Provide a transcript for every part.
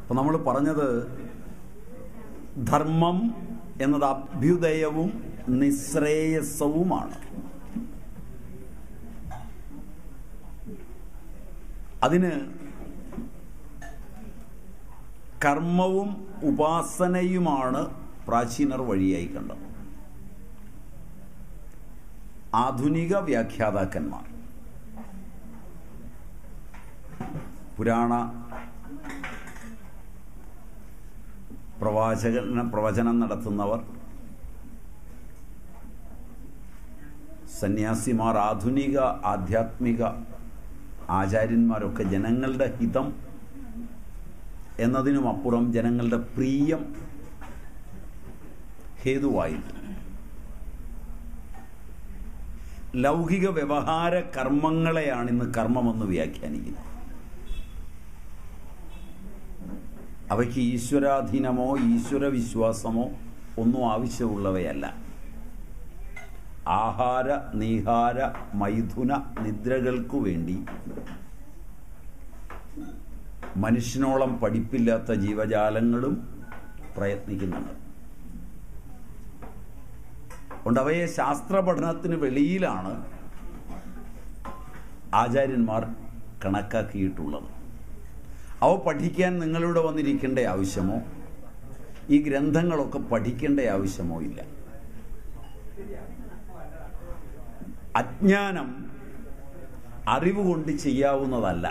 അപ്പം നമ്മൾ പറഞ്ഞത് ധർമ്മം എന്നത് അഭ്യുദയവും നിശ്രേയസവുമാണ് അതിന് കർമ്മവും ഉപാസനയുമാണ് പ്രാചീനർ വഴിയായി കണ്ടത് ആധുനിക വ്യാഖ്യാതാക്കന്മാർ പുരാണ പ്രവാചകന പ്രവചനം നടത്തുന്നവർ സന്യാസിമാർ ആധുനിക ആധ്യാത്മിക ആചാര്യന്മാരൊക്കെ ജനങ്ങളുടെ ഹിതം എന്നതിനുമപ്പുറം ജനങ്ങളുടെ പ്രിയം ഹേതുവായിട്ട് ലൗകിക വ്യവഹാര കർമ്മങ്ങളെയാണ് ഇന്ന് കർമ്മമെന്ന് വ്യാഖ്യാനിക്കുന്നത് അവയ്ക്ക് ഈശ്വരാധീനമോ ഈശ്വര വിശ്വാസമോ ഒന്നും ആവശ്യമുള്ളവയല്ല ആഹാര നീഹാര മൈഥുന നിദ്രകൾക്കു വേണ്ടി മനുഷ്യനോളം പഠിപ്പില്ലാത്ത ജീവജാലങ്ങളും പ്രയത്നിക്കുന്നുണ്ട് അതുകൊണ്ട് അവയെ ശാസ്ത്ര പഠനത്തിന് വെളിയിലാണ് ആചാര്യന്മാർ കണക്കാക്കിയിട്ടുള്ളത് അവ പഠിക്കാൻ നിങ്ങളിവിടെ വന്നിരിക്കേണ്ട ആവശ്യമോ ഈ ഗ്രന്ഥങ്ങളൊക്കെ പഠിക്കേണ്ട ആവശ്യമോ ഇല്ല അജ്ഞാനം അറിവ് കൊണ്ട് ചെയ്യാവുന്നതല്ല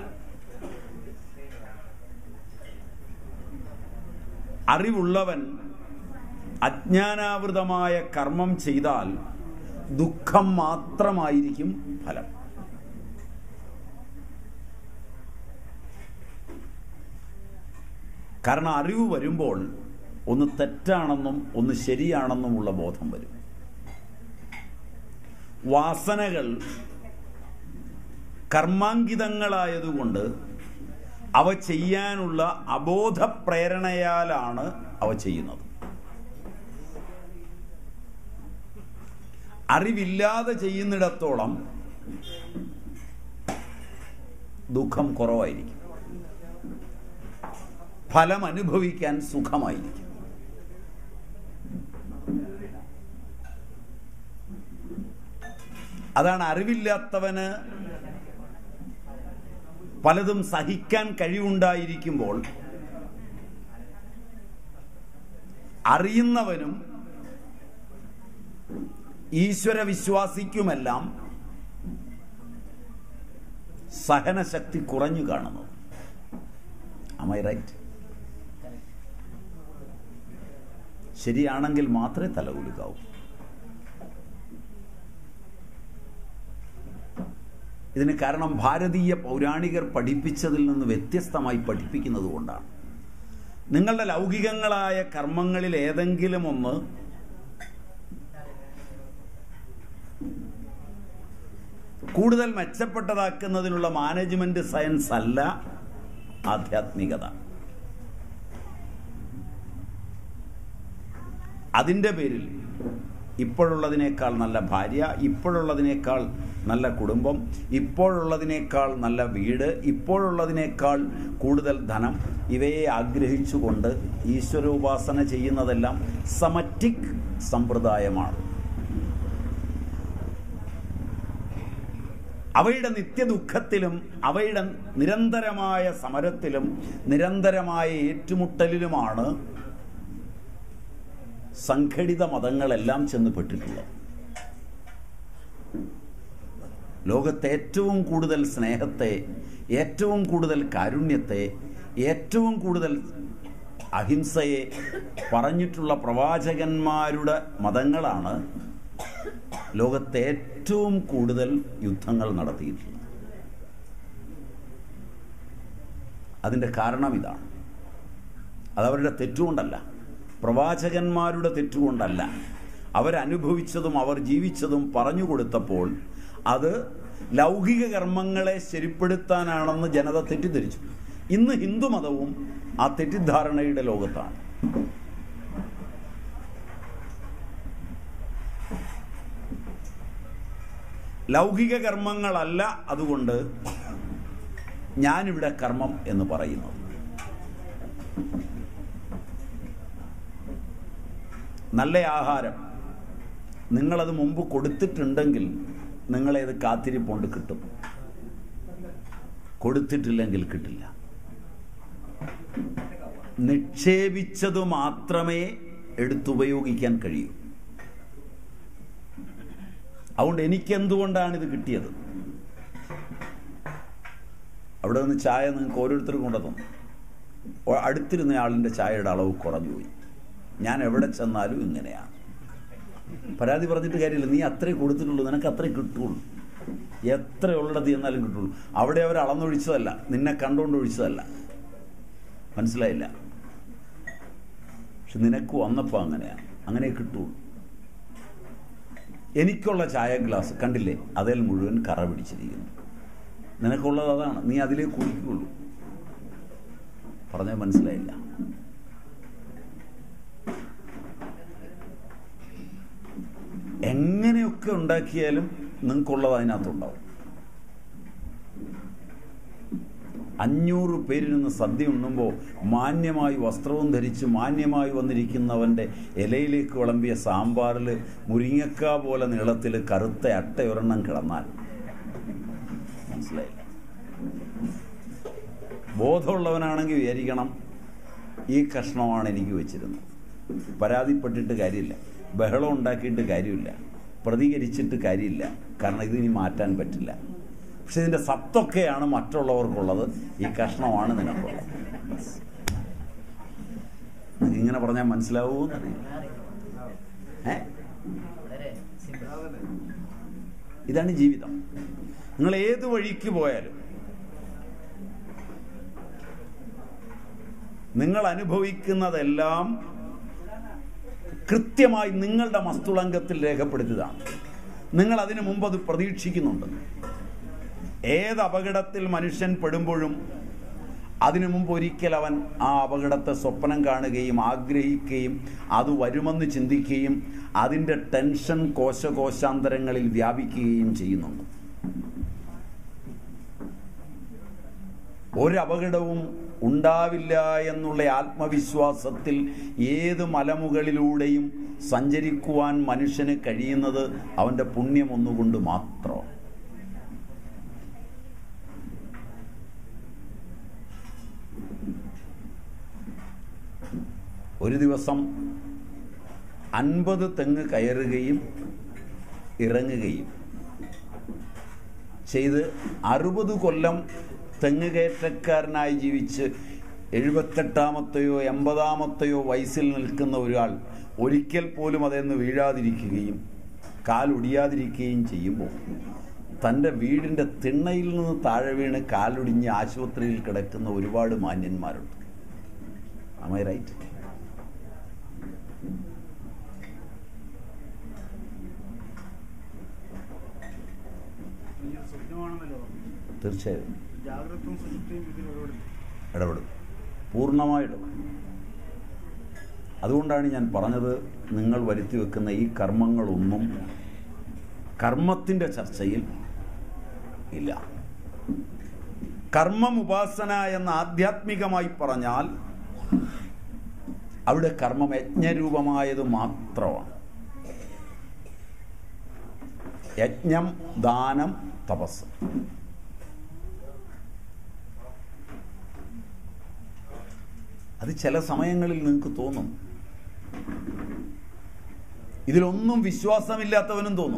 അറിവുള്ളവൻ അജ്ഞാനാവൃതമായ കർമ്മം ചെയ്താൽ ദുഃഖം മാത്രമായിരിക്കും ഫലം കാരണം അറിവ് വരുമ്പോൾ ഒന്ന് തെറ്റാണെന്നും ഒന്ന് ശരിയാണെന്നുമുള്ള ബോധം വരും വാസനകൾ കർമാങ്കിതങ്ങളായതുകൊണ്ട് അവ ചെയ്യാനുള്ള അബോധ പ്രേരണയാലാണ് അവ ചെയ്യുന്നത് അറിവില്ലാതെ ചെയ്യുന്നിടത്തോളം ദുഃഖം കുറവായിരിക്കും ഫലം അനുഭവിക്കാൻ സുഖമായിരിക്കും അതാണ് അറിവില്ലാത്തവന് പലതും സഹിക്കാൻ കഴിവുണ്ടായിരിക്കുമ്പോൾ അറിയുന്നവനും ഈശ്വര വിശ്വാസിക്കുമെല്ലാം സഹനശക്തി കുറഞ്ഞു കാണുന്നത് അമൈ റൈറ്റ് ശരിയാണെങ്കിൽ മാത്രമേ തലകുലുക്കാവൂ ഇതിന് കാരണം ഭാരതീയ പൗരാണികർ പഠിപ്പിച്ചതിൽ നിന്ന് വ്യത്യസ്തമായി പഠിപ്പിക്കുന്നത് കൊണ്ടാണ് നിങ്ങളുടെ ലൗകികങ്ങളായ കർമ്മങ്ങളിൽ ഏതെങ്കിലും ഒന്ന് കൂടുതൽ മെച്ചപ്പെട്ടതാക്കുന്നതിനുള്ള മാനേജ്മെന്റ് സയൻസ് അല്ല ആധ്യാത്മികത അതിൻ്റെ പേരിൽ ഇപ്പോഴുള്ളതിനേക്കാൾ നല്ല ഭാര്യ ഇപ്പോഴുള്ളതിനേക്കാൾ നല്ല കുടുംബം ഇപ്പോഴുള്ളതിനേക്കാൾ നല്ല വീട് ഇപ്പോഴുള്ളതിനേക്കാൾ കൂടുതൽ ധനം ഇവയെ ആഗ്രഹിച്ചുകൊണ്ട് ഈശ്വരോപാസന ചെയ്യുന്നതെല്ലാം സമറ്റിക് സമ്പ്രദായമാണ് അവയുടെ നിത്യദുഃഖത്തിലും അവയുടെ നിരന്തരമായ സമരത്തിലും നിരന്തരമായ ഏറ്റുമുട്ടലിലുമാണ് സംഘടിത മതങ്ങളെല്ലാം ചെന്ന് പെട്ടിട്ടുള്ളത് ലോകത്തെ ഏറ്റവും കൂടുതൽ സ്നേഹത്തെ ഏറ്റവും കൂടുതൽ കാരുണ്യത്തെ ഏറ്റവും കൂടുതൽ അഹിംസയെ പറഞ്ഞിട്ടുള്ള പ്രവാചകന്മാരുടെ മതങ്ങളാണ് ലോകത്തെ ഏറ്റവും കൂടുതൽ യുദ്ധങ്ങൾ നടത്തിയിട്ടുള്ളത് അതിൻ്റെ കാരണം ഇതാണ് അതവരുടെ തെറ്റുകൊണ്ടല്ല പ്രവാചകന്മാരുടെ തെറ്റുകൊണ്ടല്ല അവരനുഭവിച്ചതും അവർ ജീവിച്ചതും പറഞ്ഞു കൊടുത്തപ്പോൾ അത് ലൗകിക കർമ്മങ്ങളെ ശരിപ്പെടുത്താനാണെന്ന് ജനത തെറ്റിദ്ധരിച്ചു ഇന്ന് ഹിന്ദുമതവും ആ തെറ്റിദ്ധാരണയുടെ ലോകത്താണ് ലൗകിക കർമ്മങ്ങളല്ല അതുകൊണ്ട് ഞാനിവിടെ കർമ്മം എന്ന് പറയുന്നത് നല്ല ആഹാരം നിങ്ങളത് മുമ്പ് കൊടുത്തിട്ടുണ്ടെങ്കിൽ നിങ്ങളേത് കാത്തിരിപ്പുണ്ട് കിട്ടും കൊടുത്തിട്ടില്ലെങ്കിൽ കിട്ടില്ല നിക്ഷേപിച്ചത് മാത്രമേ എടുത്തുപയോഗിക്കാൻ കഴിയൂ അതുകൊണ്ട് എനിക്കെന്തുകൊണ്ടാണ് ഇത് കിട്ടിയത് അവിടെ നിന്ന് ചായ നിങ്ങൾക്ക് ഓരോരുത്തർക്കും കൊണ്ടുതന്നു ഒ- അടുത്തിരുന്ന ആളിൻ്റെ ചായയുടെ അളവ് കുറഞ്ഞു പോയി ഞാൻ എവിടെ ചെന്നാലും ഇങ്ങനെയാണ് പരാതി പറഞ്ഞിട്ട് കാര്യമില്ല നീ അത്രേ കൊടുത്തിട്ടുള്ളൂ നിനക്ക് അത്രേ കിട്ടുള്ളൂ എത്ര ഉള്ളത് എന്നാലും കിട്ടുള്ളൂ അവിടെ അവർ അളന്നൊഴിച്ചതല്ല നിന്നെ കണ്ടുകൊണ്ട് ഒഴിച്ചതല്ല മനസ്സിലായില്ല പക്ഷെ നിനക്ക് വന്നപ്പോൾ അങ്ങനെയാണ് അങ്ങനെ കിട്ടുള്ളൂ എനിക്കുള്ള ചായ ഗ്ലാസ് കണ്ടില്ലേ അതിൽ മുഴുവൻ കറ പിടിച്ചിരിക്കുന്നു നിനക്കുള്ളത് അതാണ് നീ അതിലേ കുടിക്കുള്ളൂ പറഞ്ഞാൽ മനസ്സിലായില്ല എങ്ങനെയൊക്കെ ഉണ്ടാക്കിയാലും നിങ്ങൾക്കുള്ളത് അതിനകത്തുണ്ടാവും അഞ്ഞൂറ് പേരിരുന്ന് സദ്യ ഉണ്ണുമ്പോൾ മാന്യമായി വസ്ത്രവും ധരിച്ച് മാന്യമായി വന്നിരിക്കുന്നവൻ്റെ ഇലയിലേക്ക് വിളമ്പിയ സാമ്പാറിൽ മുരിങ്ങക്ക പോലെ നീളത്തിൽ കറുത്ത അട്ടയൊരെണ്ണം കിടന്നാൽ മനസ്സിലായില്ല ബോധമുള്ളവനാണെങ്കിൽ വിചാരിക്കണം ഈ കഷ്ണമാണ് എനിക്ക് വെച്ചിരുന്നത് പരാതിപ്പെട്ടിട്ട് കാര്യമില്ല ബഹളം ഉണ്ടാക്കിയിട്ട് കാര്യമില്ല പ്രതികരിച്ചിട്ട് കാര്യമില്ല കാരണം ഇതിനി മാറ്റാൻ പറ്റില്ല പക്ഷെ ഇതിൻ്റെ സത്തൊക്കെയാണ് മറ്റുള്ളവർക്കുള്ളത് ഈ കഷ്ണമാണ് നിനക്കുള്ളത് നിങ്ങൾക്ക് ഇങ്ങനെ പറഞ്ഞാൽ മനസ്സിലാവുമോ എന്നറിയില്ല ഏ വളരെ സിമ്പിൾ ഇതാണ് ജീവിതം നിങ്ങൾ ഏത് വഴിക്ക് പോയാലും നിങ്ങൾ അനുഭവിക്കുന്നതെല്ലാം കൃത്യമായി നിങ്ങളുടെ മസ്തുളങ്കത്തിൽ രേഖപ്പെടുത്തിയതാണ് നിങ്ങൾ അതിനു മുമ്പ് അത് പ്രതീക്ഷിക്കുന്നുണ്ട് ഏത് അപകടത്തിൽ മനുഷ്യൻ പെടുമ്പോഴും അതിനു മുമ്പ് ഒരിക്കൽ അവൻ ആ അപകടത്തെ സ്വപ്നം കാണുകയും ആഗ്രഹിക്കുകയും അത് വരുമെന്ന് ചിന്തിക്കുകയും അതിൻ്റെ ടെൻഷൻ കോശകോശാന്തരങ്ങളിൽ വ്യാപിക്കുകയും ചെയ്യുന്നുണ്ട് ഒരപകടവും ഉണ്ടാവില്ല എന്നുള്ള ആത്മവിശ്വാസത്തിൽ ഏത് മലമുകളിലൂടെയും സഞ്ചരിക്കുവാൻ മനുഷ്യന് കഴിയുന്നത് അവൻ്റെ പുണ്യം ഒന്നുകൊണ്ട് മാത്രം ഒരു ദിവസം അൻപത് തെങ്ങ് കയറുകയും ഇറങ്ങുകയും ചെയ്ത് അറുപത് കൊല്ലം തെങ്ങ് കയറ്റക്കാരനായി ജീവിച്ച് എഴുപത്തെട്ടാമത്തെയോ എൺപതാമത്തെയോ വയസ്സിൽ നിൽക്കുന്ന ഒരാൾ ഒരിക്കൽ പോലും അതെന്ന് വീഴാതിരിക്കുകയും കാലൊടിയാതിരിക്കുകയും ചെയ്യുമ്പോൾ തൻ്റെ വീടിൻ്റെ തിണ്ണയിൽ നിന്ന് താഴെ വീണ് കാലൊടിഞ്ഞ് ആശുപത്രിയിൽ കിടക്കുന്ന ഒരുപാട് മാന്യന്മാരുണ്ട് Am I right? ഈ സ്വപ്നമാണെന്നല്ലോ പറഞ്ഞത്. തീർച്ചയായും ജാഗ്രതയും സുഷുപ്തിയും ഇതിൽ ഇടപെടും ഇടപെടും പൂർണ്ണമായിട്ടും അതുകൊണ്ടാണ് ഞാൻ പറഞ്ഞത് നിങ്ങൾ വരുത്തി വെക്കുന്ന ഈ കർമ്മങ്ങളൊന്നും കർമ്മത്തിൻ്റെ ചർച്ചയിൽ ഇല്ല കർമ്മം ഉപാസന എന്ന ആധ്യാത്മികമായി പറഞ്ഞാൽ അവിടെ കർമ്മം യജ്ഞരൂപമായത് മാത്രമാണ് യജ്ഞം ദാനം തപസ് അത് ചില സമയങ്ങളിൽ നിങ്ങൾക്ക് തോന്നും ഇതിലൊന്നും വിശ്വാസമില്ലാത്തവനും തോന്നും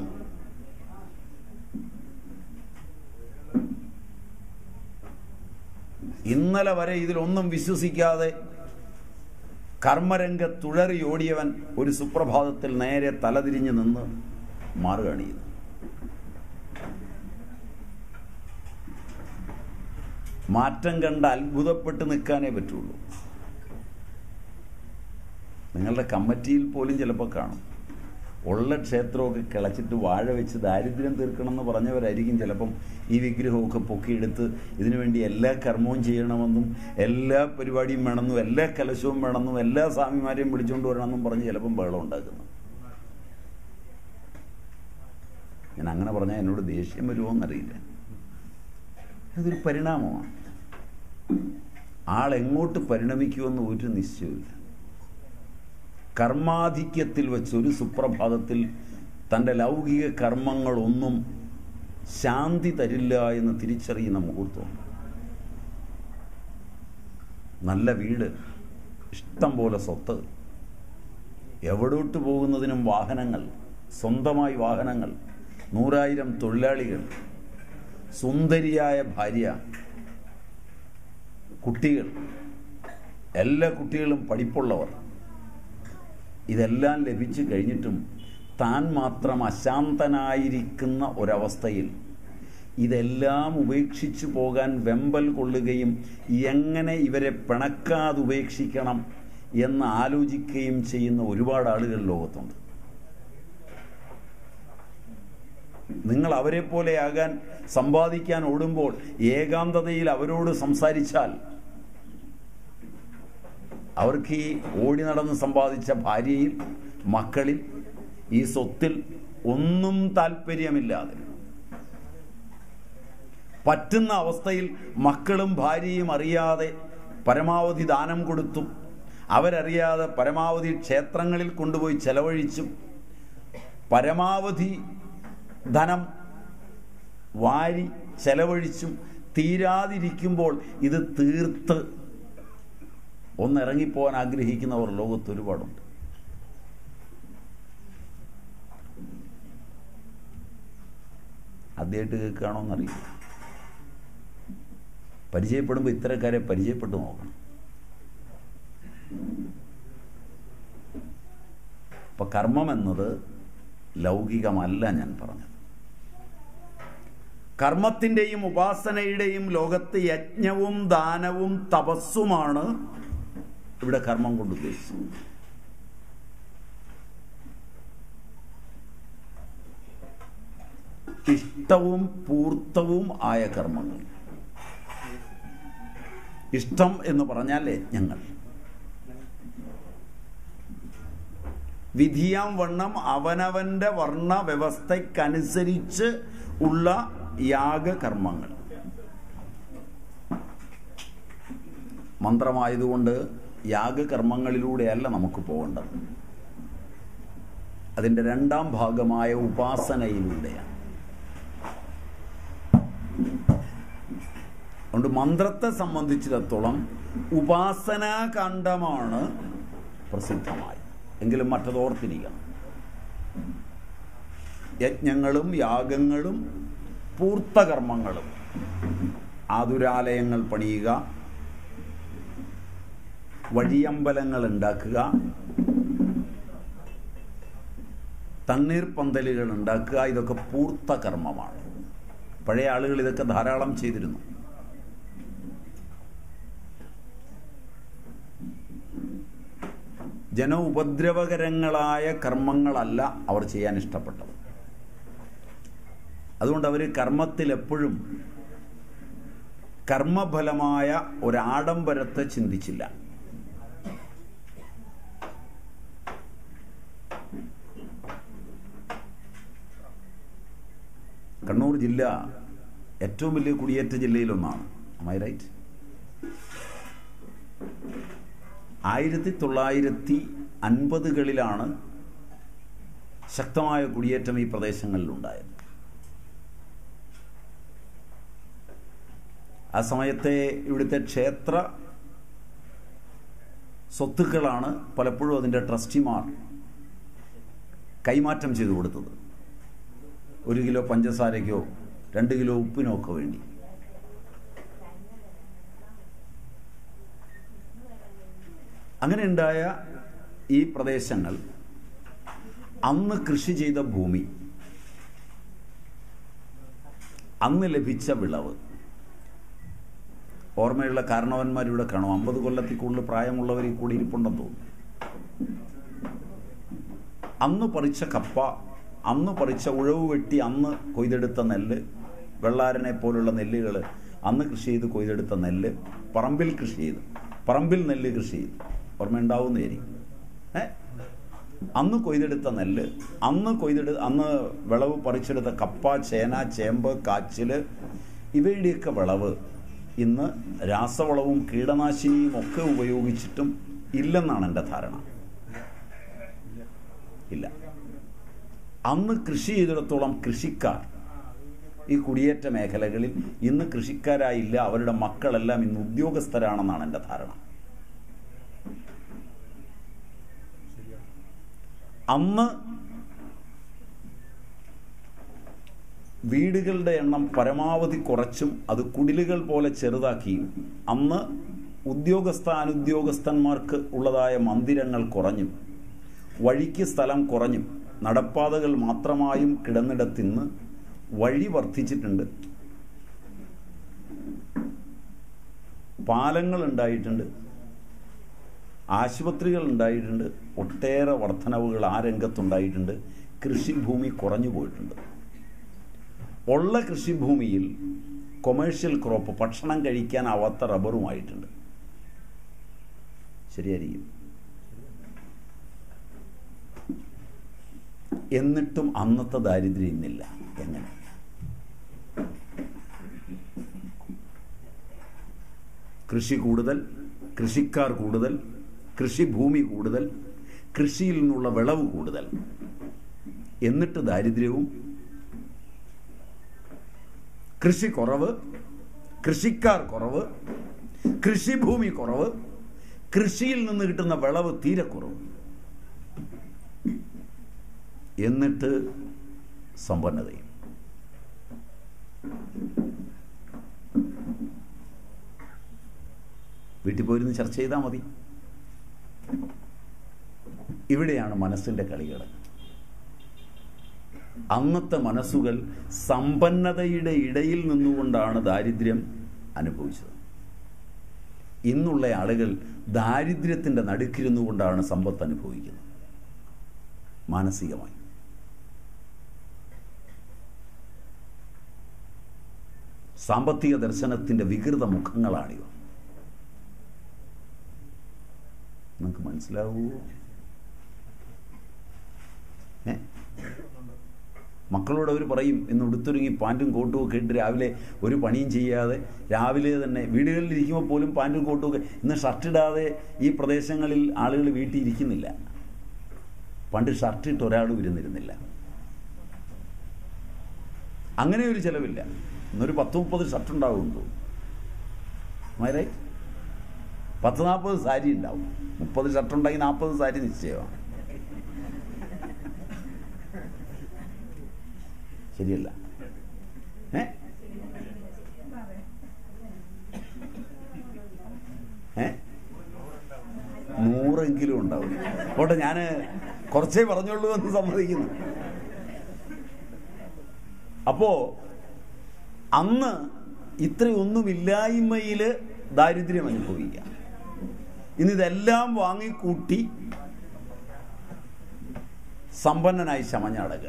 ഇന്നലെ വരെ ഇതിലൊന്നും വിശ്വസിക്കാതെ കർമ്മരംഗത്തുഴറി ഓടിയവൻ ഒരു സുപ്രഭാതത്തിൽ നേരെ തലതിരിഞ്ഞ് നിന്ന് മാറുകയാണ് ചെയ്തത് മാറ്റം കണ്ട് അത്ഭുതപ്പെട്ട് നിൽക്കാനേ പറ്റുള്ളൂ നിങ്ങളുടെ കമ്മിറ്റിയിൽ പോലും ചിലപ്പോൾ കാണും ഉള്ള ക്ഷേത്രമൊക്കെ കിളച്ചിട്ട് വാഴ വെച്ച് ദാരിദ്ര്യം തീർക്കണം എന്ന് പറഞ്ഞവരായിരിക്കും ചിലപ്പം ഈ വിഗ്രഹമൊക്കെ പൊക്കിയെടുത്ത് ഇതിനുവേണ്ടി എല്ലാ കർമ്മവും ചെയ്യണമെന്നും എല്ലാ പരിപാടിയും വേണമെന്നും എല്ലാ കലശവും വേണമെന്നും എല്ലാ സ്വാമിമാരെയും വിളിച്ചുകൊണ്ട് വരണമെന്നും പറഞ്ഞ് ചിലപ്പം ബഹളം ഉണ്ടാക്കുന്നു ഞാൻ അങ്ങനെ പറഞ്ഞാൽ എന്നോട് ദേഷ്യം വരുമോ എന്നറിയില്ല അതൊരു പരിണാമമാണ് ആൾ എങ്ങോട്ട് പരിണമിക്കുമെന്ന് ഒരു നിശ്ചയമില്ല കർമാധിക്യത്തിൽ വെച്ച് ഒരു സുപ്രഭാതത്തിൽ തൻ്റെ ലൗകിക കർമ്മങ്ങളൊന്നും ശാന്തി തരില്ല എന്ന് തിരിച്ചറിയുന്ന മുഹൂർത്തമുണ്ട് നല്ല വീട് ഇഷ്ടം പോലെ സ്വത്ത് എവിടോട്ട് പോകുന്നതിനും വാഹനങ്ങൾ സ്വന്തമായി വാഹനങ്ങൾ നൂറായിരം തൊഴിലാളികൾ സുന്ദരിയായ ഭാര്യ കുട്ടികൾ എല്ലാ കുട്ടികളും പഠിപ്പുള്ളവർ ഇതെല്ലാം ലഭിച്ചു കഴിഞ്ഞിട്ടും താൻ മാത്രം അശാന്തനായിരിക്കുന്ന ഒരവസ്ഥയിൽ ഇതെല്ലാം ഉപേക്ഷിച്ചു പോകാൻ വെമ്പൽ കൊള്ളുകയും എങ്ങനെ ഇവരെ പിണക്കാതെ ഉപേക്ഷിക്കണം എന്ന് ആലോചിക്കുകയും ചെയ്യുന്ന ഒരുപാട് ആളുകൾ ലോകത്തുണ്ട് നിങ്ങൾ അവരെ പോലെയാകാൻ സമ്പാദിക്കാൻ ഓടുമ്പോൾ ഏകാന്തതയിൽ അവരോട് സംസാരിച്ചാൽ അവർക്ക് ഈ ഓടി നടന്ന് സമ്പാദിച്ച ഭാര്യയിൽ മക്കളിൽ ഈ സ്വത്തിൽ ഒന്നും താല്പര്യമില്ലാതെ പറ്റുന്ന അവസ്ഥയിൽ മക്കളും ഭാര്യയും അറിയാതെ പരമാവധി ദാനം കൊടുത്തും അവരറിയാതെ പരമാവധി ക്ഷേത്രങ്ങളിൽ കൊണ്ടുപോയി ചെലവഴിച്ചും പരമാവധി ധനം വാരി ചെലവഴിച്ചും തീരാതിരിക്കുമ്പോൾ ഇത് തീർത്ത് ഒന്നിറങ്ങിപ്പോകാൻ ആഗ്രഹിക്കുന്നവർ ലോകത്ത് ഒരുപാടുണ്ട് ആദ്യമായിട്ട് കേൾക്കുകയാണോ എന്നറിയില്ല പരിചയപ്പെടുമ്പോൾ ഇത്തരക്കാരെ പരിചയപ്പെട്ടു നോക്കണം അപ്പൊ കർമ്മം എന്നത് ലൗകികമല്ല ഞാൻ പറഞ്ഞത് കർമ്മത്തിൻ്റെയും ഉപാസനയുടെയും ലോകത്ത് യജ്ഞവും ദാനവും തപസ്സുമാണ് ഇവിടെ കർമ്മം കൊണ്ട് ഉദ്ദേശിച്ചത് ഇഷ്ടവും പൂർത്തവും ആയ കർമ്മങ്ങൾ ഇഷ്ടം എന്ന് പറഞ്ഞാൽ യജ്ഞങ്ങൾ വിധിയാം വണ്ണം അവനവന്റെ വർണ്ണ വ്യവസ്ഥയ്ക്കനുസരിച്ച് ഉള്ള യാഗകർമ്മങ്ങൾ മന്ത്രമായതുകൊണ്ട് യാഗകർമ്മങ്ങളിലൂടെയല്ല നമുക്ക് പോകേണ്ടത് അതിൻ്റെ രണ്ടാം ഭാഗമായ ഉപാസനയിലൂടെയാണ് അതുകൊണ്ട് മന്ത്രത്തെ സംബന്ധിച്ചിടത്തോളം ഉപാസനാകാന്ഡമാണ് പ്രസിദ്ധമായി എങ്കിലും മറ്റത് ഓർത്തിരിക്കണം യജ്ഞങ്ങളും യാഗങ്ങളും പൂർത്തകർമ്മങ്ങളും ആതുരാലയങ്ങൾ പണിയുക വഴിയമ്പലങ്ങൾ ഉണ്ടാക്കുക തണ്ണീർപ്പന്തലുകൾ ഉണ്ടാക്കുക ഇതൊക്കെ പൂർത്ത കർമ്മമാണ് പഴയ ആളുകൾ ഇതൊക്കെ ധാരാളം ചെയ്തിരുന്നു ജന ഉപദ്രവകരങ്ങളായ കർമ്മങ്ങളല്ല അവർ ചെയ്യാൻ ഇഷ്ടപ്പെട്ടത് അതുകൊണ്ട് അവർ കർമ്മത്തിൽ എപ്പോഴും കർമ്മഫലമായ ഒരാഡംബരത്തെ ചിന്തിച്ചില്ല കണ്ണൂർ ജില്ല ഏറ്റവും വലിയ കുടിയേറ്റ ജില്ലയിലൊന്നാണ് ഐ റൈറ്റ് ആയിരത്തി തൊള്ളായിരത്തി അൻപതുകളിലാണ് ശക്തമായ കുടിയേറ്റം ഈ പ്രദേശങ്ങളിലുണ്ടായത് ആ സമയത്തെ ഇവിടുത്തെ ക്ഷേത്ര സ്വത്തുക്കളാണ് പലപ്പോഴും അതിൻ്റെ ട്രസ്റ്റിമാർ കൈമാറ്റം ചെയ്തു കൊടുത്തത് ഒരു കിലോ പഞ്ചസാരയ്ക്കോ രണ്ട് കിലോ ഉപ്പിനോ ഒക്കെ വേണ്ടി അങ്ങനെ ഉണ്ടായ ഈ പ്രദേശങ്ങൾ അന്ന് കൃഷി ചെയ്ത ഭൂമി അന്ന് ലഭിച്ച വിളവ് ഓർമ്മയുള്ള കാരണവന്മാരിവിടെ കാണും അമ്പത് കൊല്ലത്തിൽ കൂടുതൽ പ്രായമുള്ളവർ ഈ കൂടി ഇരിപ്പുണ്ടെന്ന് തോന്നുന്നു അന്ന് പറിച്ച കപ്പ അന്ന് പറിച്ച ഉഴവ് വെട്ടി അന്ന് കൊയ്തെടുത്ത നെല്ല് വെള്ളാരനെ പോലുള്ള നെല്ലുകൾ അന്ന് കൃഷി ചെയ്ത് കൊയ്തെടുത്ത നെല്ല് പറമ്പിൽ കൃഷി ചെയ്ത് പറമ്പിൽ നെല്ല് കൃഷി ചെയ്ത് ഓർമ്മയുണ്ടാവുന്നതായിരിക്കും ഏ അന്ന് കൊയ്തെടുത്ത നെല്ല് അന്ന് കൊയ്തെടു അന്ന് വിളവ് പറിച്ചെടുത്ത കപ്പ ചേന ചേമ്പ് കാച്ചില് ഇവയുടെയൊക്കെ വിളവ് ഇന്ന് രാസവളവും കീടനാശിനിയും ഒക്കെ ഉപയോഗിച്ചിട്ടും ഇല്ലെന്നാണ് എൻ്റെ ധാരണ ഇല്ല അന്ന് കൃഷി ചെയ്തിടത്തോളം കൃഷിക്കാർ ഈ കുടിയേറ്റ മേഖലകളിൽ ഇന്ന് കൃഷിക്കാരായില്ല അവരുടെ മക്കളെല്ലാം ഇന്ന് ഉദ്യോഗസ്ഥരാണെന്നാണ് എൻ്റെ ധാരണ അന്ന് വീടുകളുടെ എണ്ണം പരമാവധി കുറച്ചും അത് കുടിലുകൾ പോലെ ചെറുതാക്കിയും അന്ന് ഉദ്യോഗസ്ഥ അനുദ്യോഗസ്ഥന്മാർക്ക് ഉള്ളതായ മന്ദിരങ്ങൾ കുറഞ്ഞും വഴിക്ക് സ്ഥലം കുറഞ്ഞും നടപ്പാതകൾ മാത്രമായും കിടന്നിടത്തിന്ന് വഴി വർദ്ധിച്ചിട്ടുണ്ട് പാലങ്ങൾ ഉണ്ടായിട്ടുണ്ട് ആശുപത്രികൾ ഉണ്ടായിട്ടുണ്ട് ഒട്ടേറെ വർധനവുകൾ ആ രംഗത്തുണ്ടായിട്ടുണ്ട് കൃഷിഭൂമി കുറഞ്ഞു പോയിട്ടുണ്ട് ഉള്ള കൃഷിഭൂമിയിൽ കൊമേഴ്ഷ്യൽ ക്രോപ്പ് ഭക്ഷണം കഴിക്കാനാവാത്ത റബ്ബറുമായിട്ടുണ്ട് ശരിയായിരിക്കും എന്നിട്ടും അന്നത്തെ ദാരിദ്ര്യം ഇന്നില്ല എങ്ങനെ കൃഷി കൂടുതൽ കൃഷിക്കാർ കൂടുതൽ കൃഷിഭൂമി കൂടുതൽ കൃഷിയിൽ നിന്നുള്ള വിളവ് കൂടുതൽ എന്നിട്ട് ദാരിദ്ര്യവും കൃഷി കുറവ് കൃഷിക്കാർ കുറവ് കൃഷിഭൂമി കുറവ് കൃഷിയിൽ നിന്ന് കിട്ടുന്ന വിളവ് തീരെ കുറവ് എന്നിട്ട് സമ്പന്നതയും വീട്ടിൽ പോയിരുന്ന് ചർച്ച ചെയ്താൽ മതി ഇവിടെയാണ് മനസ്സിന്റെ കളികൾ അന്നത്തെ മനസ്സുകൾ സമ്പന്നതയുടെ ഇടയിൽ നിന്നുകൊണ്ടാണ് ദാരിദ്ര്യം അനുഭവിച്ചത് ഇന്നുള്ള ആളുകൾ ദാരിദ്ര്യത്തിന്റെ നടുക്കിരുന്നു കൊണ്ടാണ് സമ്പത്ത് അനുഭവിക്കുന്നത് മാനസികമായി സാമ്പത്തിക ദർശനത്തിന്റെ വികൃത മുഖങ്ങളാണിവ നിങ്ങൾക്ക് മനസ്സിലാവുമോ ഏ മക്കളോട് അവർ പറയും ഇന്ന് ഉടുത്തൊരുങ്ങി പാൻറ്റും കോട്ടും ഒക്കെ ഇട്ട് രാവിലെ ഒരു പണിയും ചെയ്യാതെ രാവിലെ തന്നെ വീടുകളിൽ ഇരിക്കുമ്പോൾ പോലും പാൻറ്റും കോട്ടും ഒക്കെ ഇന്ന് ഷർട്ട് ഇടാതെ ഈ പ്രദേശങ്ങളിൽ ആളുകൾ വീട്ടിൽ ഇരിക്കുന്നില്ല പണ്ട് ഷർട്ട് ഇട്ട് ഒരാളും ഇരുന്നിരുന്നില്ല അങ്ങനെ ഒരു ചിലവില്ല ഇന്നൊരു പത്ത് മുപ്പത് ഷർട്ട് ഉണ്ടാവും തോന്നുന്നു റൈറ്റ് പത്ത് നാൽപ്പത് സാരി ഉണ്ടാവും മുപ്പത് ഷർട്ട് ഉണ്ടെങ്കിൽ നാൽപ്പത് സാരി നിശ്ചയമാണ് ശരിയല്ല ഏ ഏ നൂറെങ്കിലും ഉണ്ടാവും പോട്ടെ ഞാൻ കുറച്ചേ പറഞ്ഞുള്ളൂ എന്ന് സമ്മതിക്കുന്നു അപ്പോ അന്ന് ഇത്രയൊന്നുമില്ലായ്മയിൽ ദാരിദ്ര്യം അനുഭവിക്കാം ഇന്നിതെല്ലാം വാങ്ങിക്കൂട്ടി സമ്പന്നനായി ചമഞ്ഞടക്കുക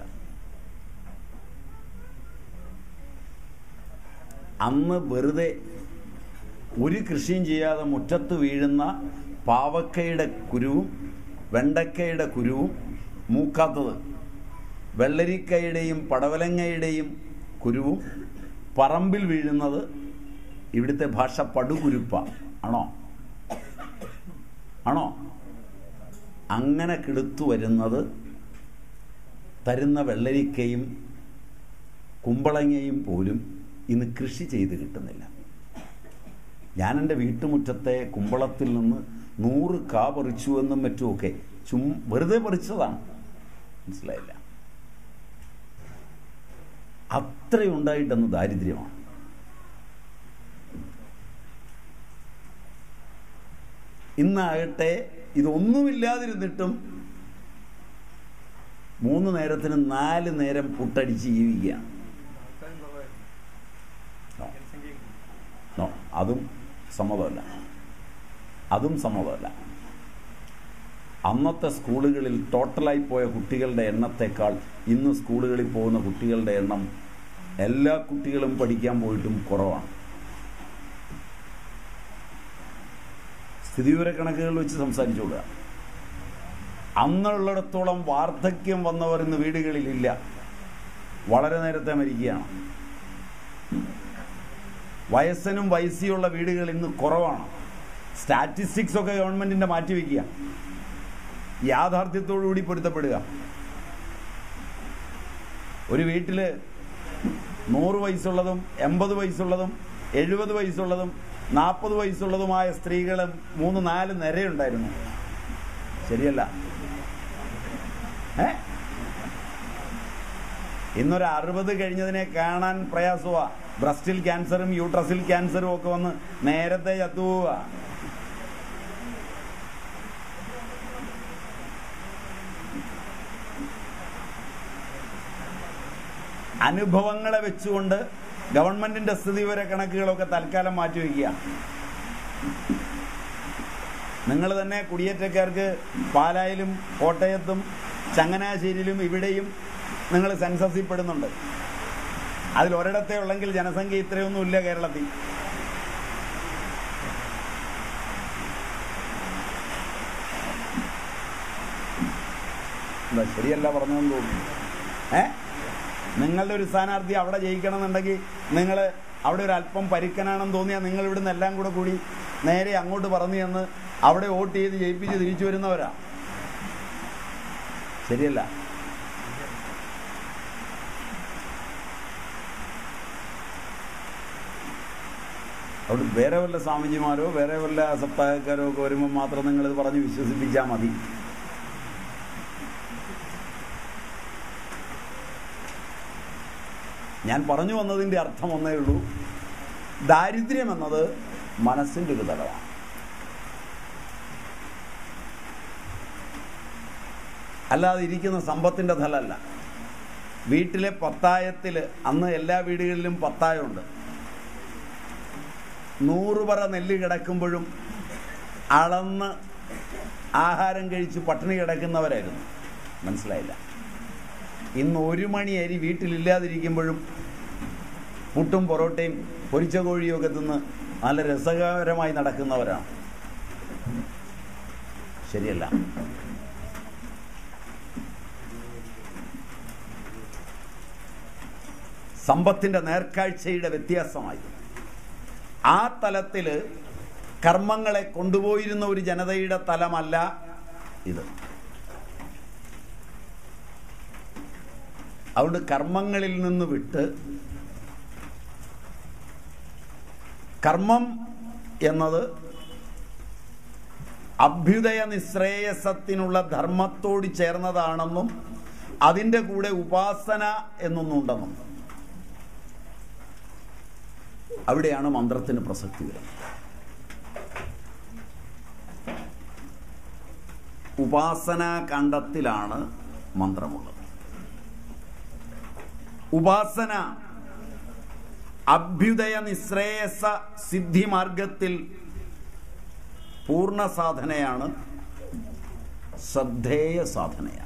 അന്ന് വെറുതെ ഒരു കൃഷിയും ചെയ്യാതെ മുറ്റത്ത് വീഴുന്ന പാവക്കയുടെ കുരുവും വെണ്ടക്കയുടെ കുരുവും മൂക്കാത്തത് വെള്ളരിക്കയുടെയും പടവലങ്ങയുടെയും കുരുവും പറമ്പിൽ വീഴുന്നത് ഇവിടുത്തെ ഭാഷ പടുകുരുപ്പ ആണോ ആണോ അങ്ങനെ കിടുത്തു വരുന്നത് തരുന്ന വെള്ളരിക്കയും കുമ്പളങ്ങയും പോലും ഇന്ന് കൃഷി ചെയ്ത് കിട്ടുന്നില്ല ഞാൻ എൻ്റെ വീട്ടുമുറ്റത്തെ കുമ്പളത്തിൽ നിന്ന് നൂറ് കാ പറിച്ചു എന്നും മറ്റുമൊക്കെ ചും വെറുതെ പറിച്ചതാണ് മനസ്സിലായില്ല അത്രയുണ്ടായിട്ടെന്ന് ദാരിദ്ര്യമാണ് ഇന്നാകട്ടെ ഇതൊന്നുമില്ലാതിരുന്നിട്ടും മൂന്ന് നേരത്തിന് നാല് നേരം പുട്ടടിച്ച് ജീവിക്കുകയാണ് No. No, അതും സമ്മതമല്ല അതും സമ്മതമല്ല അന്നത്തെ സ്കൂളുകളിൽ ടോട്ടലായി പോയ കുട്ടികളുടെ എണ്ണത്തെക്കാൾ ഇന്ന് സ്കൂളുകളിൽ പോകുന്ന കുട്ടികളുടെ എണ്ണം എല്ലാ കുട്ടികളും പഠിക്കാൻ പോയിട്ടും കുറവാണ് സ്ഥിതിവിവര കണക്കുകൾ വെച്ച് സംസാരിച്ചുകൊള്ളുക അന്നുള്ളിടത്തോളം വാർദ്ധക്യം വന്നവർ ഇന്ന് വീടുകളിലില്ല വളരെ നേരത്തെ മരിക്കുകയാണ് വയസ്സനും വയസ്സിയുള്ള വീടുകൾ ഇന്ന് കുറവാണ് സ്റ്റാറ്റിസ്റ്റിക്സ് ഒക്കെ ഗവൺമെന്റിന്റെ മാറ്റിവെക്കുക യാഥാർത്ഥ്യത്തോടുകൂടി പൊരുത്തപ്പെടുക ഒരു വീട്ടിൽ നൂറ് വയസ്സുള്ളതും എൺപത് വയസ്സുള്ളതും എഴുപത് വയസ്സുള്ളതും നാൽപ്പത് വയസ്സുള്ളതുമായ സ്ത്രീകളും മൂന്ന് നാല് നിരയുണ്ടായിരുന്നു ശരിയല്ല ഏ ഇന്നൊരു അറുപത് കഴിഞ്ഞതിനെ കാണാൻ പ്രയാസമാ ബ്രസ്റ്റിൽ ക്യാൻസറും യൂട്രസിൽ ക്യാൻസറും ഒക്കെ വന്ന് നേരത്തെ ചത്തുപോവുക അനുഭവങ്ങളെ വെച്ചുകൊണ്ട് ഗവൺമെന്റിന്റെ സ്ഥിതിവിവര കണക്കുകളൊക്കെ തൽക്കാലം മാറ്റിവെക്കുക നിങ്ങൾ തന്നെ കുടിയേറ്റക്കാർക്ക് പാലായിലും കോട്ടയത്തും ചങ്ങനാശ്ശേരിയിലും ഇവിടെയും നിങ്ങൾ സെൻസസിൽ പെടുന്നുണ്ട് അതിൽ ഒരിടത്തെ ഉള്ളെങ്കിൽ ജനസംഖ്യ ഇത്രയൊന്നും ഇല്ല കേരളത്തിൽ എന്താ ശരിയല്ല പറഞ്ഞതെന്ന് തോന്നുന്നു ഏ നിങ്ങളുടെ ഒരു സ്ഥാനാർത്ഥി അവിടെ ജയിക്കണമെന്നുണ്ടെങ്കിൽ നിങ്ങൾ അവിടെ ഒരു അല്പം പരുക്കനാണെന്ന് തോന്നിയാൽ നിങ്ങൾ ഇവിടുന്ന് എല്ലാം കൂടെ കൂടി നേരെ അങ്ങോട്ട് പറഞ്ഞു ചെന്ന് അവിടെ വോട്ട് ചെയ്ത് ജയിപ്പിച്ച് തിരിച്ചു വരുന്നവരാ ശരിയല്ല അവിടെ വേറെ വല്ല സ്വാമിജിമാരോ വേറെ വല്ല സപ്താഹക്കാരോ ഒക്കെ വരുമ്പോൾ മാത്രം നിങ്ങളിത് പറഞ്ഞ് വിശ്വസിപ്പിച്ചാൽ മതി ഞാൻ പറഞ്ഞു വന്നതിൻ്റെ അർത്ഥം ഒന്നേ ഉള്ളൂ ദാരിദ്ര്യം എന്നത് മനസ്സിൻ്റെ ഒരു തലമാണ് അല്ലാതെ ഇരിക്കുന്ന സമ്പത്തിൻ്റെ തലമല്ല വീട്ടിലെ പത്തായത്തിൽ അന്ന് എല്ലാ വീടുകളിലും പത്തായമുണ്ട് നൂറ് പറ നെല്ല് കിടക്കുമ്പോഴും അളന്ന് ആഹാരം കഴിച്ച് പട്ടിണി കിടക്കുന്നവരായിരുന്നു മനസ്സിലായില്ല ഇന്ന് ഒരു മണി അരി വീട്ടിലില്ലാതിരിക്കുമ്പോഴും പുട്ടും പൊറോട്ടയും പൊരിച്ച കോഴിയും ഒക്കെ തിന്ന് നല്ല രസകരമായി നടക്കുന്നവരാണ് ശരിയല്ല സമ്പത്തിന്റെ നേർക്കാഴ്ചയുടെ വ്യത്യാസമായി ആ തലത്തിൽ കർമ്മങ്ങളെ കൊണ്ടുപോയിരുന്ന ഒരു ജനതയുടെ തലമല്ല ഇത് അതുകൊണ്ട് കർമ്മങ്ങളിൽ നിന്ന് വിട്ട് കർമ്മം എന്നത് അഭ്യുദയ നിശ്രേയസത്തിനുള്ള ധർമ്മത്തോട് ചേർന്നതാണെന്നും അതിൻ്റെ കൂടെ ഉപാസന എന്നൊന്നുണ്ടെന്നും അവിടെയാണ് മന്ത്രത്തിന് പ്രസക്തി വരുന്നത് ഉപാസനാ കണ്ഡത്തിലാണ് മന്ത്രമുള്ളത് ഉപാസന അഭ്യുദയ നിശ്രേയസ സിദ്ധി മാർഗത്തിൽ പൂർണ്ണ സാധനയാണ് ശ്രദ്ധേയ സാധനയാണ്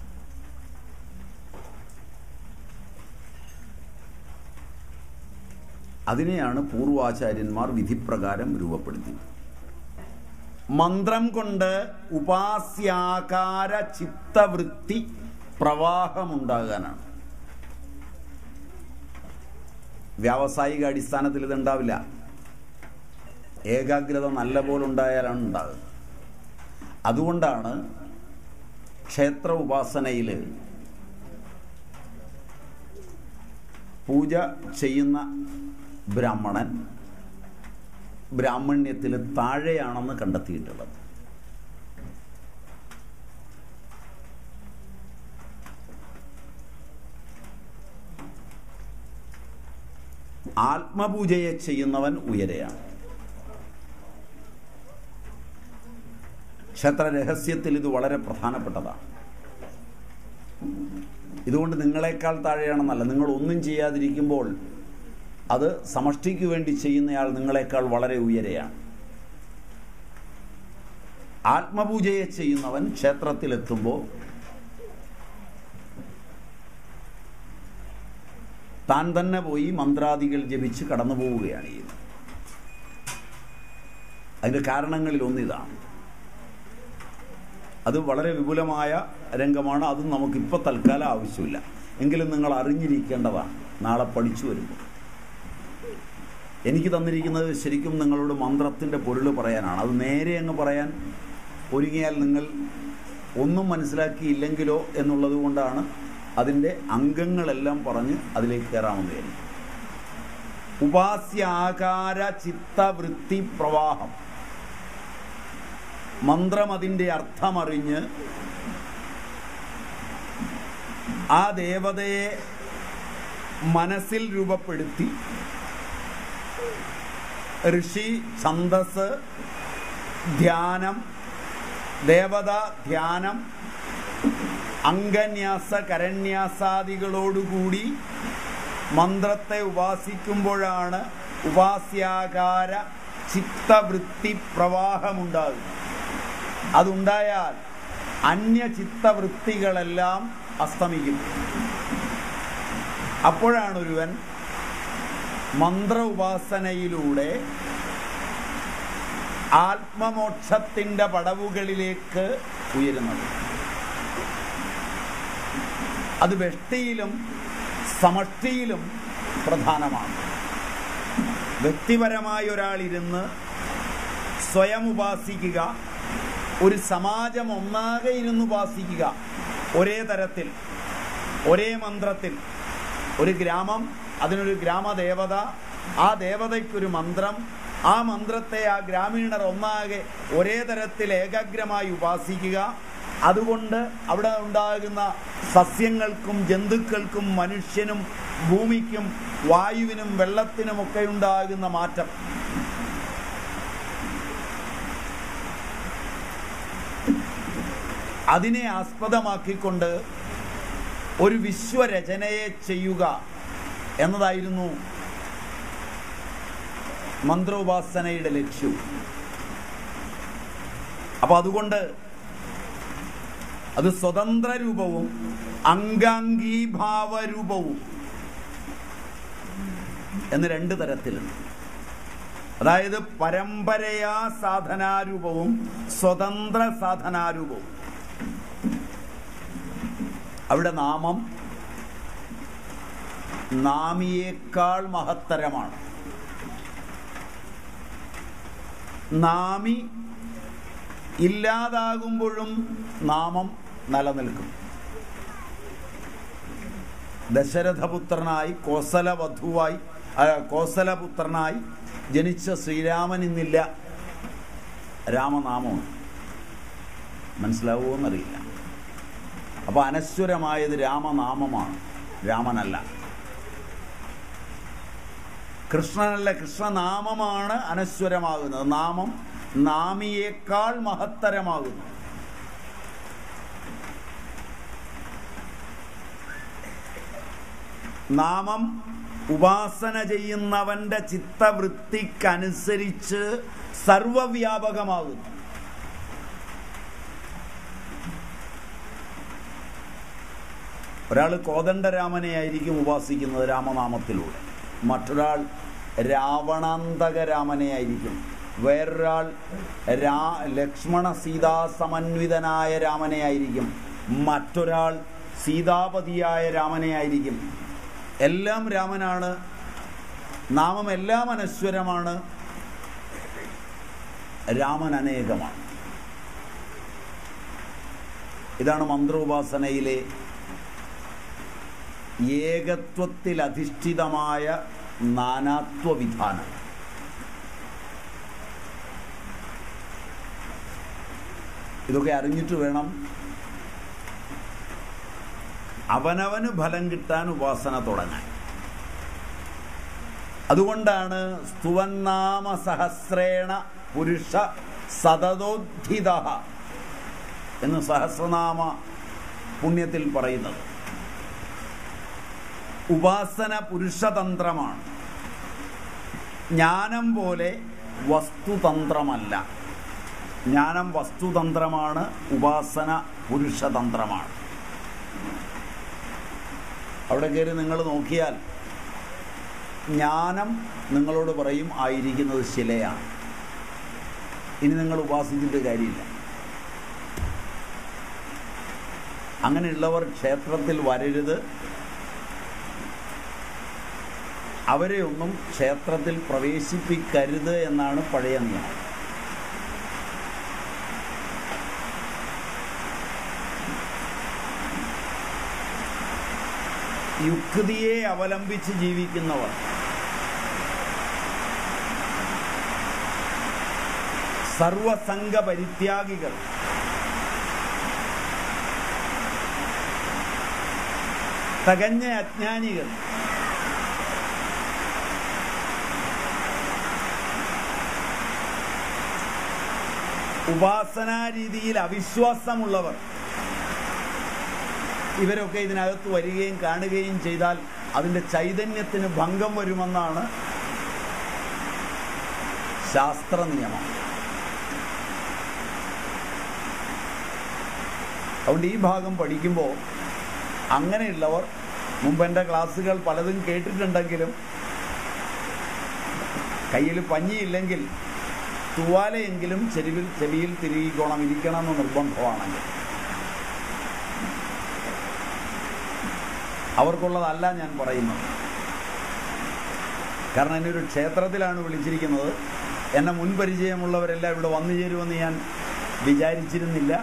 അതിനെയാണ് പൂർവാചാര്യന്മാർ വിധിപ്രകാരം രൂപപ്പെടുത്തിയത് മന്ത്രം കൊണ്ട് ഉപാസ്യാകാര ചിത്തവൃത്തി പ്രവാഹമുണ്ടാകാനാണ് വ്യാവസായിക അടിസ്ഥാനത്തിൽ ഇതുണ്ടാവില്ല ഏകാഗ്രത നല്ല പോലെ ഉണ്ടായാലാണ് ഉണ്ടാകുക അതുകൊണ്ടാണ് ക്ഷേത്ര ഉപാസനയിൽ പൂജ ചെയ്യുന്ന ബ്രാഹ്മണൻ ബ്രാഹ്മണ്യത്തിൽ താഴെയാണെന്ന് കണ്ടെത്തിയിട്ടുള്ളത് ആത്മപൂജയെ ചെയ്യുന്നവൻ ഉയരെയാണ് ക്ഷേത്ര രഹസ്യത്തിൽ ഇത് വളരെ പ്രധാനപ്പെട്ടതാണ് ഇതുകൊണ്ട് നിങ്ങളെക്കാൾ താഴെയാണെന്നല്ല നിങ്ങൾ ഒന്നും ചെയ്യാതിരിക്കുമ്പോൾ അത് സമഷ്ടിക്ക് വേണ്ടി ചെയ്യുന്നയാൾ നിങ്ങളെക്കാൾ വളരെ ഉയരെയാണ് ആത്മപൂജയെ ചെയ്യുന്നവൻ ക്ഷേത്രത്തിലെത്തുമ്പോൾ താൻ തന്നെ പോയി മന്ത്രാദികൾ ജപിച്ച് കടന്നു പോവുകയാണ് ചെയ്യുന്നത് അതിൻ്റെ കാരണങ്ങളിൽ ഒന്നിതാണ് അത് വളരെ വിപുലമായ രംഗമാണ് അതും നമുക്കിപ്പോൾ തൽക്കാലം ആവശ്യമില്ല എങ്കിലും നിങ്ങൾ അറിഞ്ഞിരിക്കേണ്ടതാണ് നാളെ പഠിച്ചു വരുമ്പോൾ എനിക്ക് തന്നിരിക്കുന്നത് ശരിക്കും നിങ്ങളോട് മന്ത്രത്തിൻ്റെ പൊരുൾ പറയാനാണ് അത് നേരെ അങ്ങ് പറയാൻ ഒരുങ്ങിയാൽ നിങ്ങൾ ഒന്നും മനസ്സിലാക്കിയില്ലെങ്കിലോ എന്നുള്ളത് കൊണ്ടാണ് അതിൻ്റെ അംഗങ്ങളെല്ലാം പറഞ്ഞ് അതിലേക്ക് കയറാമെന്ന് വിചാരിക്കും ഉപാസ്യാകാര ചിത്തവൃത്തി പ്രവാഹം മന്ത്രം അതിൻ്റെ അർത്ഥമറിഞ്ഞ് ആ ദേവതയെ മനസ്സിൽ രൂപപ്പെടുത്തി ഋഷി ഛന്ദസ് ധ്യാനം ദേവത ധ്യാനം അംഗന്യാസ കരന്യാസാദികളോടുകൂടി മന്ത്രത്തെ ഉപാസിക്കുമ്പോഴാണ് ഉപാസ്യാകാര ചിത്തവൃത്തി പ്രവാഹമുണ്ടാകുന്നത് അതുണ്ടായാൽ അന്യ ചിത്തവൃത്തികളെല്ലാം അസ്തമിക്കും അപ്പോഴാണ് ഒരുവൻ മന്ത്ര ഉപാസനയിലൂടെ ആത്മമോക്ഷത്തിൻ്റെ പടവുകളിലേക്ക് ഉയരുന്നത് അത് വ്യഷ്ടിയിലും സമഷ്ടിയിലും പ്രധാനമാണ് വ്യക്തിപരമായി ഒരാൾ ഇരുന്ന് സ്വയം ഉപാസിക്കുക ഒരു സമാജം ഒന്നാകെ ഇരുന്ന് ഉപാസിക്കുക ഒരേ തരത്തിൽ ഒരേ മന്ത്രത്തിൽ ഒരു ഗ്രാമം അതിനൊരു ഗ്രാമദേവത ആ ദേവതയ്ക്കൊരു മന്ത്രം ആ മന്ത്രത്തെ ആ ഗ്രാമീണർ ഒന്നാകെ ഒരേ തരത്തിൽ ഏകാഗ്രമായി ഉപാസിക്കുക അതുകൊണ്ട് അവിടെ ഉണ്ടാകുന്ന സസ്യങ്ങൾക്കും ജന്തുക്കൾക്കും മനുഷ്യനും ഭൂമിക്കും വായുവിനും വെള്ളത്തിനുമൊക്കെ ഉണ്ടാകുന്ന മാറ്റം അതിനെ ആസ്പദമാക്കിക്കൊണ്ട് ഒരു വിശ്വരചനയെ ചെയ്യുക എന്നതായിരുന്നു മന്ത്രോപാസനയുടെ ലക്ഷ്യം അപ്പൊ അതുകൊണ്ട് അത് സ്വതന്ത്ര രൂപവും അംഗാംഗീഭാവ രൂപവും എന്ന് രണ്ട് തരത്തിലുണ്ട് അതായത് പരമ്പരയാ സാധനാരൂപവും സ്വതന്ത്ര സാധനാരൂപവും അവിടെ നാമം നാമിയേക്കാൾ മഹത്തരമാണ് നാമി ഇല്ലാതാകുമ്പോഴും നാമം നിലനിൽക്കും ദശരഥപുത്രനായി കോസലവധുവായി ആ, കോസലപുത്രനായി ജനിച്ച ശ്രീരാമൻ ഇന്നില്ല രാമനാമമാണ് മനസ്സിലാവുമോ എന്നറിയില്ല അപ്പൊ അനശ്വരമായത് രാമനാമമാണ് രാമനല്ല കൃഷ്ണനല്ല കൃഷ്ണനാമമാണ് അനശ്വരമാകുന്നത് നാമം നാമിയേക്കാൾ മഹത്തരമാകുന്നു നാമം ഉപാസന ചെയ്യുന്നവന്റെ ചിത്തവൃത്തിക്കനുസരിച്ച് സർവവ്യാപകമാകുന്നു ഒരാൾ കോദണ്ഡരാമനെ ആയിരിക്കും ഉപാസിക്കുന്നത് രാമനാമത്തിലൂടെ മറ്റൊരാൾ രാവണാന്തക രാമനെ ആയിരിക്കും വേറൊരാൾ രാ ലക്ഷ്മണ സീതാ സമന്വിതനായ രാമനെ ആയിരിക്കും മറ്റൊരാൾ സീതാപതിയായ രാമനെ ആയിരിക്കും എല്ലാം രാമനാണ് നാമം എല്ലാം അനശ്വരമാണ് രാമൻ അനേകമാണ് ഇതാണ് മന്ത്രോപാസനയിലെ ഏകത്വത്തിൽ അധിഷ്ഠിതമായ നാനാത്വ വിധാനം ഇതൊക്കെ അറിഞ്ഞിട്ട് വേണം അവനവന് ഫലം കിട്ടാൻ ഉപാസന തുടങ്ങാൻ അതുകൊണ്ടാണ് സ്തുവന്നാമ സഹസ്രേണ പുരുഷ സതതോദ്ധിത എന്ന് സഹസ്രനാമ പുണ്യത്തിൽ പറയുന്നത് ഉപാസന പുരുഷതന്ത്രമാണ് ജ്ഞാനം പോലെ വസ്തുതന്ത്രമല്ല ജ്ഞാനം വസ്തുതന്ത്രമാണ് ഉപാസന പുരുഷതന്ത്രമാണ് അവിടെ കയറി നിങ്ങൾ നോക്കിയാൽ ജ്ഞാനം നിങ്ങളോട് പറയും ആയിരിക്കുന്നത് ശിലയാണ് ഇനി നിങ്ങൾ ഉപാസിച്ചിട്ട് കാര്യമില്ല അങ്ങനെയുള്ളവർ ക്ഷേത്രത്തിൽ വരരുത് അവരെ ഒന്നും ക്ഷേത്രത്തിൽ പ്രവേശിപ്പിക്കരുത് എന്നാണ് പഴയ നിയമം യുക്തിയെ അവലംബിച്ച് ജീവിക്കുന്നവർ സർവസംഘ പരിത്യാഗികൾ തകഞ്ഞ അജ്ഞാനികൾ ഉപാസനാ രീതിയിൽ അവിശ്വാസമുള്ളവർ ഇവരൊക്കെ ഇതിനകത്ത് വരികയും കാണുകയും ചെയ്താൽ അതിൻ്റെ ചൈതന്യത്തിന് ഭംഗം വരുമെന്നാണ് ശാസ്ത്ര നിയമം അതുകൊണ്ട് ഈ ഭാഗം പഠിക്കുമ്പോൾ അങ്ങനെയുള്ളവർ മുമ്പ് എൻ്റെ ക്ലാസ്സുകൾ പലതും കേട്ടിട്ടുണ്ടെങ്കിലും കയ്യിൽ പഞ്ഞിയില്ലെങ്കിൽ തുവാലയെങ്കിലും ചെരുവിൽ ചെവിയിൽ തിരികോണം ഇരിക്കണമെന്ന് നിർബന്ധമാണെങ്കിൽ അവർക്കുള്ളതല്ല ഞാൻ പറയുന്നത് കാരണം എന്നെ ഒരു ക്ഷേത്രത്തിലാണ് വിളിച്ചിരിക്കുന്നത് എന്നെ മുൻപരിചയമുള്ളവരെല്ലാം ഇവിടെ വന്നു ചേരുമെന്ന് ഞാൻ വിചാരിച്ചിരുന്നില്ല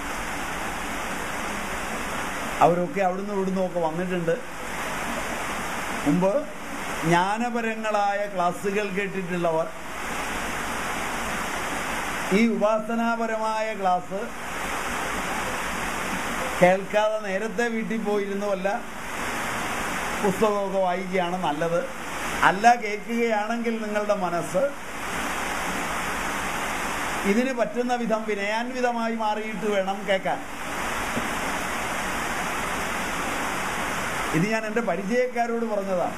അവരൊക്കെ അവിടുന്ന് ഇവിടുന്നും ഒക്കെ വന്നിട്ടുണ്ട് മുമ്പ് ജ്ഞാനപരങ്ങളായ ക്ലാസ്സുകൾ കേട്ടിട്ടുള്ളവർ ഈ ഉപാസനാപരമായ ക്ലാസ് കേൾക്കാതെ നേരത്തെ വീട്ടിൽ പോയിരുന്നുവല്ല പുസ്തകമൊക്കെ വായിക്കുകയാണ് നല്ലത് അല്ല കേൾക്കുകയാണെങ്കിൽ നിങ്ങളുടെ മനസ്സ് ഇതിന് പറ്റുന്ന വിധം വിനയാൻവിതമായി മാറിയിട്ട് വേണം കേൾക്കാൻ ഇത് ഞാൻ എൻ്റെ പരിചയക്കാരോട് പറഞ്ഞതാണ്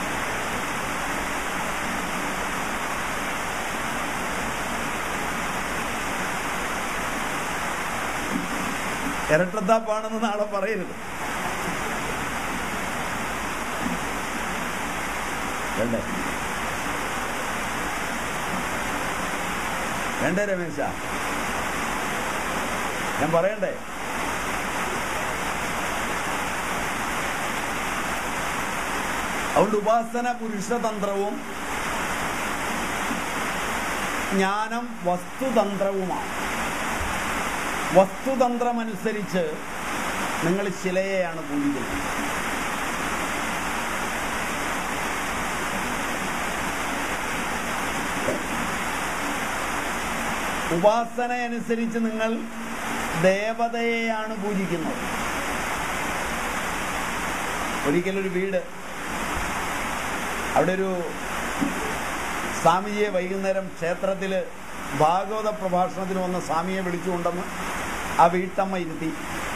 ഇരട്ടത്താപ്പാണെന്ന് നാളെ പറയരുത് വേണ്ടേ വേണ്ടേ രമേശ ഞാൻ പറയണ്ടേ അതുകൊണ്ട് ഉപാസന പുരുഷതന്ത്രവും ജ്ഞാനം വസ്തുതന്ത്രവുമാണ് വസ്തുതന്ത്രമനുസരിച്ച് നിങ്ങൾ ശിലയെയാണ് പൂജിക്കുന്നത് ഉപാസന അനുസരിച്ച് നിങ്ങൾ ദേവതയെയാണ് പൂജിക്കുന്നത് ഒരിക്കലൊരു വീട് അവിടെ ഒരു സ്വാമിജിയെ വൈകുന്നേരം ക്ഷേത്രത്തിൽ ഭാഗവത പ്രഭാഷണത്തിന് വന്ന സ്വാമിയെ വിളിച്ചുകൊണ്ടെന്ന് ആ വീട്ടമ്മ ഇരുത്തി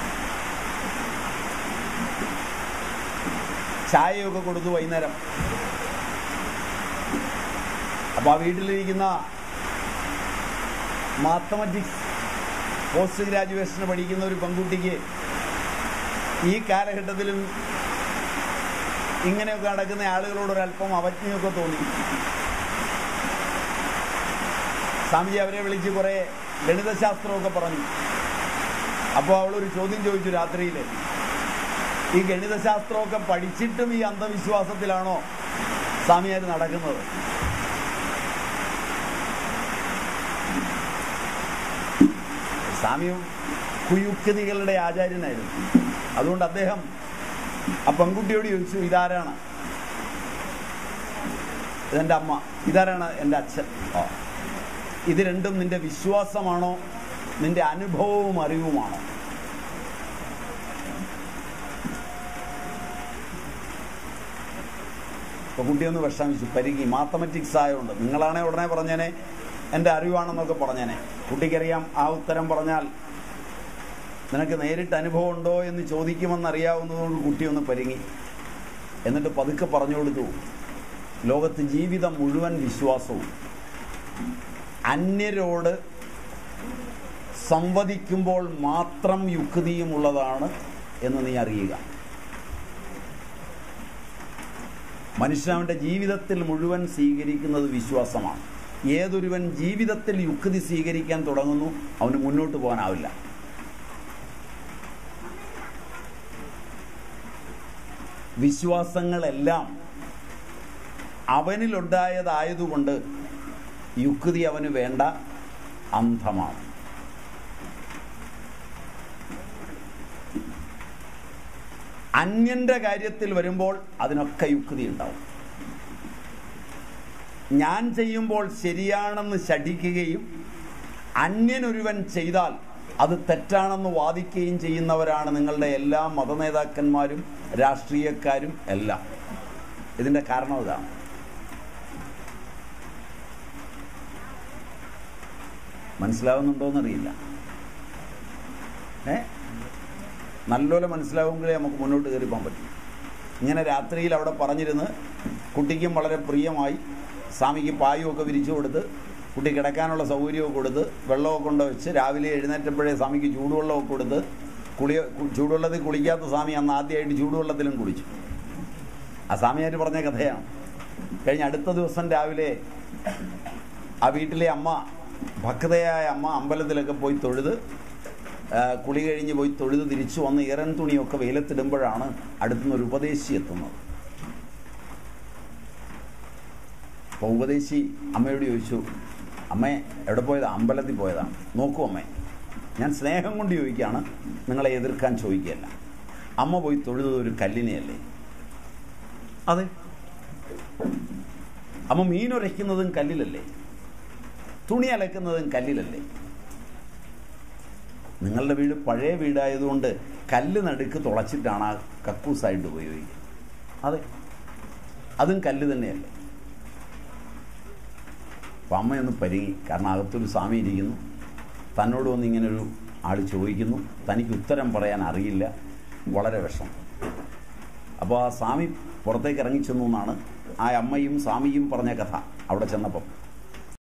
ചായയൊക്കെ കൊടുത്തു വൈകുന്നേരം അപ്പൊ ആ വീട്ടിലിരിക്കുന്ന മാത്തമാറ്റിക്സ് പോസ്റ്റ് ഗ്രാജുവേഷന് പഠിക്കുന്ന ഒരു പെൺകുട്ടിക്ക് ഈ കാലഘട്ടത്തിലും ഇങ്ങനെയൊക്കെ നടക്കുന്ന ആളുകളോട് ഒരല്പം അവജ്ഞയൊക്കെ തോന്നി സ്വാമിജി അവരെ വിളിച്ച് കുറെ ഗണിതശാസ്ത്രമൊക്കെ പറഞ്ഞു അപ്പോൾ അവളൊരു ചോദ്യം ചോദിച്ചു രാത്രിയിൽ ഈ ഗണിതശാസ്ത്രമൊക്കെ പഠിച്ചിട്ടും ഈ അന്ധവിശ്വാസത്തിലാണോ സ്വാമിയാർ നടക്കുന്നത് സ്വാമിയും കുയുക്തികളുടെ ആചാര്യനായിരുന്നു അതുകൊണ്ട് അദ്ദേഹം ആ പെൺകുട്ടിയോട് ചോദിച്ചു ഇതാരാണ് ഇതെൻ്റെ അമ്മ ഇതാരാണ് എൻ്റെ അച്ഛൻ ആ ഇത് രണ്ടും നിന്റെ വിശ്വാസമാണോ നിന്റെ അനുഭവവും അറിവുമാണോ ഇപ്പൊ കുട്ടിയൊന്ന് വിഷമിച്ചു പരിഗി മാത്തമാറ്റിക്സ് ആയതുകൊണ്ട് നിങ്ങളാണെ ഉടനെ പറഞ്ഞേനെ എൻ്റെ അറിവാണെന്നൊക്കെ പറഞ്ഞേനെ കുട്ടിക്കറിയാം ആ ഉത്തരം പറഞ്ഞാൽ നിനക്ക് നേരിട്ട് അനുഭവം ഉണ്ടോ എന്ന് ചോദിക്കുമെന്നറിയാവുന്നതുകൊണ്ട് കുട്ടി ഒന്ന് പരിങ്ങി എന്നിട്ട് പതുക്കെ പറഞ്ഞു കൊടുത്തു ലോകത്ത് ജീവിതം മുഴുവൻ വിശ്വാസവും അന്യരോട് സംവദിക്കുമ്പോൾ മാത്രം യുക്തിയും ഉള്ളതാണ് എന്ന് നീ അറിയുക മനുഷ്യൻ അവൻ്റെ ജീവിതത്തിൽ മുഴുവൻ സ്വീകരിക്കുന്നത് വിശ്വാസമാണ് ഏതൊരുവൻ ജീവിതത്തിൽ യുക്തി സ്വീകരിക്കാൻ തുടങ്ങുന്നു അവന് മുന്നോട്ട് പോകാനാവില്ല വിശ്വാസങ്ങളെല്ലാം അവനിലുണ്ടായതായതുകൊണ്ട് യുക്തി അവന് വേണ്ട അന്ധമാണ് അന്യന്റെ കാര്യത്തിൽ വരുമ്പോൾ അതിനൊക്കെ യുക്തി ഉണ്ടാവും ഞാൻ ചെയ്യുമ്പോൾ ശരിയാണെന്ന് ശഠിക്കുകയും അന്യനൊരുവൻ ചെയ്താൽ അത് തെറ്റാണെന്ന് വാദിക്കുകയും ചെയ്യുന്നവരാണ് നിങ്ങളുടെ എല്ലാ മതനേതാക്കന്മാരും രാഷ്ട്രീയക്കാരും എല്ലാം ഇതിൻ്റെ കാരണം ഇതാണ് മനസ്സിലാവുന്നുണ്ടോയെന്നറിയില്ല ഏ നല്ലപോലെ മനസ്സിലാവുമെങ്കിലേ നമുക്ക് മുന്നോട്ട് കയറി പോകാൻ പറ്റും ഇങ്ങനെ രാത്രിയിൽ അവിടെ പറഞ്ഞിരുന്ന് കുട്ടിക്കും വളരെ പ്രിയമായി സ്വാമിക്ക് പായുമൊക്കെ വിരിച്ചു കൊടുത്ത് കുട്ടി കിടക്കാനുള്ള സൗകര്യമൊക്കെ കൊടുത്ത് വെള്ളമൊക്കെ കൊണ്ട് വെച്ച് രാവിലെ എഴുന്നേറ്റപ്പോഴേ സ്വാമിക്ക് ചൂടുവെള്ളമൊക്കെ കൊടുത്ത് കുളി ചൂടുവെള്ളത്തിൽ കുളിക്കാത്ത സ്വാമി അന്ന് ആദ്യമായിട്ട് ചൂടുവെള്ളത്തിലും കുളിച്ചു ആ സ്വാമിയായിട്ട് പറഞ്ഞ കഥയാണ് കഴിഞ്ഞ അടുത്ത ദിവസം രാവിലെ ആ വീട്ടിലെ അമ്മ ഭക്തയായ അമ്മ അമ്പലത്തിലൊക്കെ പോയി തൊഴുത് ആ, കുളി കഴിഞ്ഞ് പോയി തൊഴുത് തിരിച്ചു വന്ന് ഇറൻ തുണിയൊക്കെ വെയിലത്തിടുമ്പോഴാണ് അടുത്തുനിന്ന് ഒരു ഉപദേശി എത്തുന്നത് അപ്പോൾ ഉപദേശി അമ്മയോട് ചോദിച്ചു അമ്മേ എവിടെ പോയതാ അമ്പലത്തിൽ പോയതാണ് നോക്കൂ അമ്മേ ഞാൻ സ്നേഹം കൊണ്ട് ചോദിക്കുകയാണ് നിങ്ങളെ എതിർക്കാൻ ചോദിക്കുകയല്ല അമ്മ പോയി തൊഴുതത് ഒരു കല്ലിനെയല്ലേ അതെ അമ്മ മീനുരയ്ക്കുന്നതും കല്ലിലല്ലേ തുണി അലക്കുന്നതും കല്ലിലല്ലേ നിങ്ങളുടെ വീട് പഴയ വീടായതുകൊണ്ട് കല്ല് നടുക്ക് തുളച്ചിട്ടാണ് ആ കക്കൂസായിട്ട് ഉപയോഗിക്കുക അതെ അതും കല്ല് തന്നെയല്ലേ അപ്പം അമ്മയൊന്ന് പരിങ്ങി കാരണം അകത്തൊരു സ്വാമി ഇരിക്കുന്നു തന്നോട് വന്ന് ഇങ്ങനൊരു ആൾ ചോദിക്കുന്നു തനിക്ക് ഉത്തരം പറയാൻ അറിയില്ല വളരെ വിഷമം അപ്പോൾ ആ സ്വാമി പുറത്തേക്ക് ഇറങ്ങിച്ചെന്നു എന്നാണ് ആ അമ്മയും സ്വാമിയും പറഞ്ഞ കഥ അവിടെ ചെന്നപ്പം